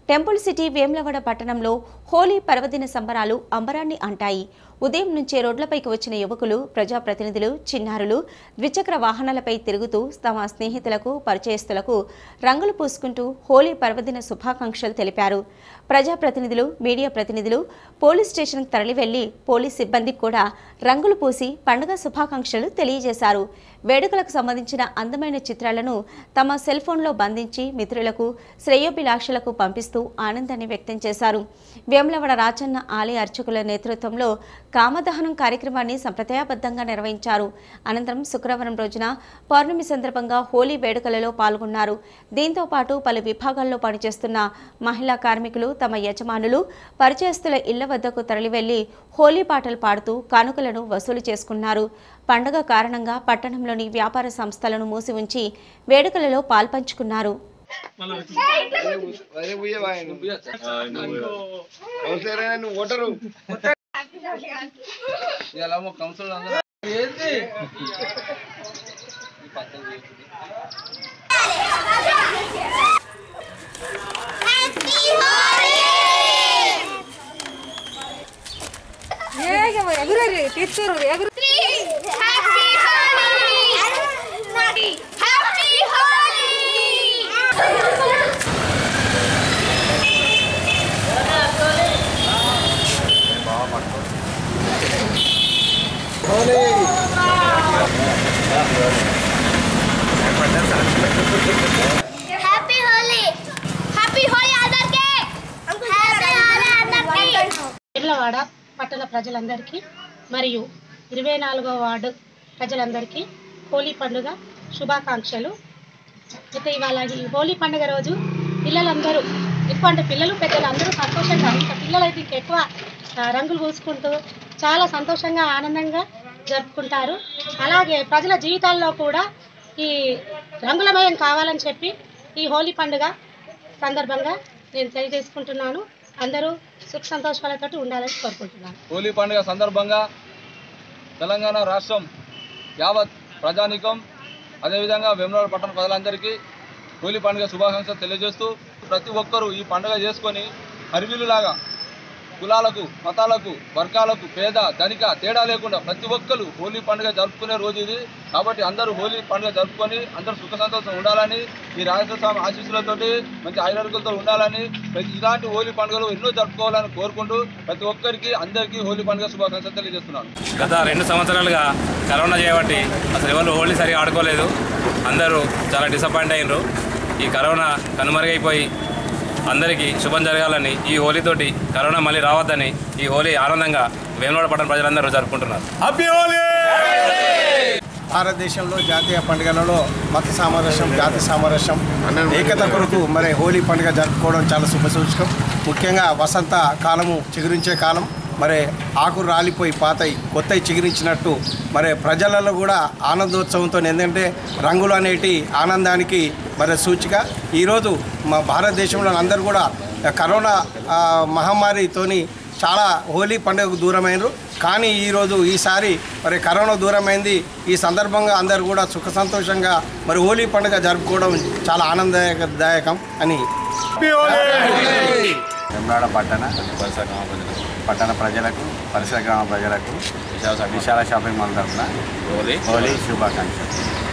temple city Vemulawada పట్టణంలో హోలీ పర్వదిన సంబరాలు అంబరాన్ని అంటాయి ఉదయం నుంచే రోడ్లపైకి వచ్చిన యువకులు ప్రజాప్రతినిధులు చిన్నారులు ద్విచక్ర వాహనాలపై తిరుగుతూ తమ స్నేహితులకు పరిచయస్తులకు రంగులు పూసుకుంటూ హోలీ పర్వదిన శుభాకాంక్షలు తెలిపారు ప్రజాప్రతినిధులు మీడియా ప్రతినిధులు పోలీస్ స్టేషన్కు తరలివెళ్లి పోలీస్ సిబ్బందికి కూడా రంగులు పూసి పండుగ శుభాకాంక్షలు తెలియజేశారు వేడుకలకు సంబంధించిన అందమైన చిత్రాలను తమ సెల్ ఫోన్లో బంధించి మిత్రులకు శ్రేయోభిలాషులకు పంపిస్తూ ఆనందాన్ని వ్యక్తం చేశారు వేములవాడ రాజన్న ఆలయ అర్చకుల నేతృత్వంలో కామదహనం కార్యక్రమాన్ని సంప్రదాయబద్ధంగా నిర్వహించారు అనంతరం శుక్రవారం రోజున పౌర్ణమి సందర్భంగా హోలీ వేడుకలలో పాల్గొన్నారు దీంతో పాటు పలు విభాగాల్లో పనిచేస్తున్న మహిళా కార్మికులు తమ యజమానులు పరిచయస్తుల ఇళ్ల వద్దకు తరలివెళ్లి హోలీ పాటలు పాడుతూ కానుకలను వసూలు చేసుకున్నారు పండుగ కారణంగా పట్టణంలోని వ్యాపార సంస్థలను మూసి ఉంచి వేడుకలలో పాల్పంచుకున్నారు అదే పోయేవా కౌన్సిలర్ అయినా నువ్వు ఓటరు ఇలా మా కౌన్సిలర్ అందరూ ఏంది ఎగురు తీర్చారు ఎగురు హ్యాపీ హోలీ హ్యాపీ హోలీ అందరికి హ్యాపీ హోలీ అందరికి ఇర్లవాడ పట్టణ ప్రజలందరికీ మరియు ఇరవై నాలుగో వార్డు ప్రజలందరికీ హోలీ పండుగ శుభాకాంక్షలు అయితే ఇవాళ ఈ హోలీ పండుగ రోజు పిల్లలందరూ ఎక్కువ అంటే పిల్లలు పెద్దలు అందరూ సంతోషంగా ఇంకా పిల్లలు అయితే ఇంకెక్కువ ఆ, రంగులు పూసుకుంటూ చాలా సంతోషంగా ఆనందంగా జరుపుకుంటారు అలాగే ప్రజల జీవితాల్లో కూడా ఈ రంగులమయం కావాలని చెప్పి ఈ హోలీ పండుగ సందర్భంగా నేను తెలియజేసుకుంటున్నాను అందరూ సుఖ సంతోషాలతో ఉండాలని కోరుకుంటున్నాను హోలీ పండుగ సందర్భంగా తెలంగాణ రాష్ట్రం యావత్ ప్రజానికం అదేవిధంగా వేములవాడ పట్టణ ప్రజలందరికీ హోలీ పండుగ శుభాకాంక్షలు తెలియజేస్తూ ప్రతి ఒక్కరూ ఈ పండుగ చేసుకొని హరివిలులాగా కులాలకు మతాలకు వర్గాలకు పేద ధనిక తేడా లేకుండా ప్రతి ఒక్కరు హోలీ పండుగ జరుపుకునే రోజు ఇది కాబట్టి అందరూ హోలీ పండుగ జరుపుకొని అందరూ సుఖ సంతోషం ఉండాలని ఈ రాజేశ్వర స్వామి ఆశీస్సులతోటి మంచి ఆయుర్వేదికలతో ఉండాలని ప్రతి ఇలాంటి హోలీ పండుగలు ఎన్నో జరుపుకోవాలని కోరుకుంటూ ప్రతి ఒక్కరికి అందరికీ హోలీ పండుగ శుభాకాంక్షలు తెలియజేస్తున్నాను గత రెండు సంవత్సరాలుగా కరోనా చేయబట్టి అసలు ఎవరు హోలీ సరిగా ఆడుకోలేదు అందరూ చాలా డిసప్పాయింట్ అయినరు ఈ కరోనా కనుమరుగైపోయి అందరికీ శుభం జరగాలని ఈ హోలీతోటి కరోనా మళ్ళీ రావద్దని ఈ హోలీ ఆనందంగా వేములవాడ పట్టణ ప్రజలందరూ జరుపుకుంటున్నారు భారతదేశంలో జాతీయ పండుగలలో మత సామరస్యం జాతి సామరస్యం ఏకత కొరకు మరి హోలీ పండుగ జరుపుకోవడం చాలా శుభసూచకం ముఖ్యంగా వసంత కాలము చిగురించే కాలం మరి ఆకులు రాలిపోయి పాతయి కొత్తవి చిగురించినట్టు మరి ప్రజలలో కూడా ఆనందోత్సవంతో ఏంటంటే రంగులు అనేటి ఆనందానికి మరి సూచిక ఈరోజు మా భారతదేశంలో అందరూ కూడా కరోనా ఆ, మహమ్మారితోని చాలా హోలీ పండుగకు దూరమైనరు కానీ ఈరోజు ఈసారి మరి కరోనా దూరమైంది ఈ సందర్భంగా అందరూ కూడా సుఖ సంతోషంగా మరి హోలీ పండుగ జరుపుకోవడం చాలా ఆనందదాయకం అని వెమ్లాడ పట్టణ పట్టణ ప్రజలకు పరిసర గ్రామ ప్రజలకు విశాల షాపింగ్ మాల్ తరఫున హోలీ హోలీ శుభాకాంక్షలు